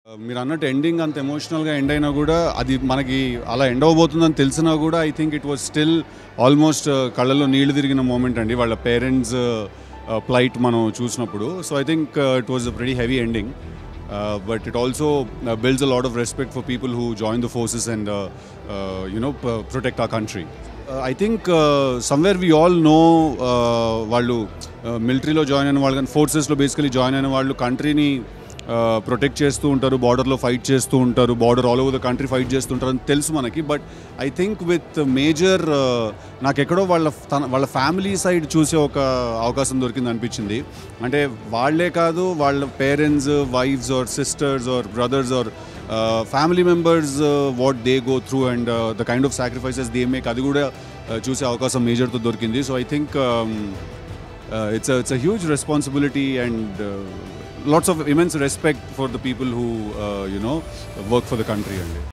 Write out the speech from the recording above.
మీరు అన్నట్టు ఎండింగ్ అంత ఎమోషనల్గా ఎండ్ అయినా కూడా అది మనకి అలా ఎండ్ అవబోతుందని తెలిసినా కూడా I think it was still almost కళ్ళల్లో నీళ్లు తిరిగిన మూమెంట్ అండి వాళ్ళ పేరెంట్స్ ప్లైట్ మనం చూసినప్పుడు so I think it was a very heavy ending but it also builds a lot of respect for people who join the forces and you know protect ఆ country I think somewhere we all know వాళ్ళు మిలిటరీలో join అయిన వాళ్ళు కానీ ఫోర్సెస్లో basically join అయిన వాళ్ళు కంట్రీని protect చేస్తూ ఉంటారు బార్డర్లో ఫైట్ చేస్తూ ఉంటారు border all over the country fight చేస్తూ ఉంటారు అని తెలుసు మనకి but I think with Major నాకు ఎక్కడో వాళ్ళ తన వాళ్ళ ఫ్యామిలీ సైడ్ చూసే ఒక అవకాశం దొరికింది అనిపించింది అంటే వాళ్ళే కాదు వాళ్ళ parents wives or sisters or brothers or family members what they go through and the kind of sacrifices they make అది కూడా uh, చూసే అవకాశం మేజర్తో దొరికింది so I think it's it's a huge responsibility and lots of immense respect for the people who uh, you know work for the country and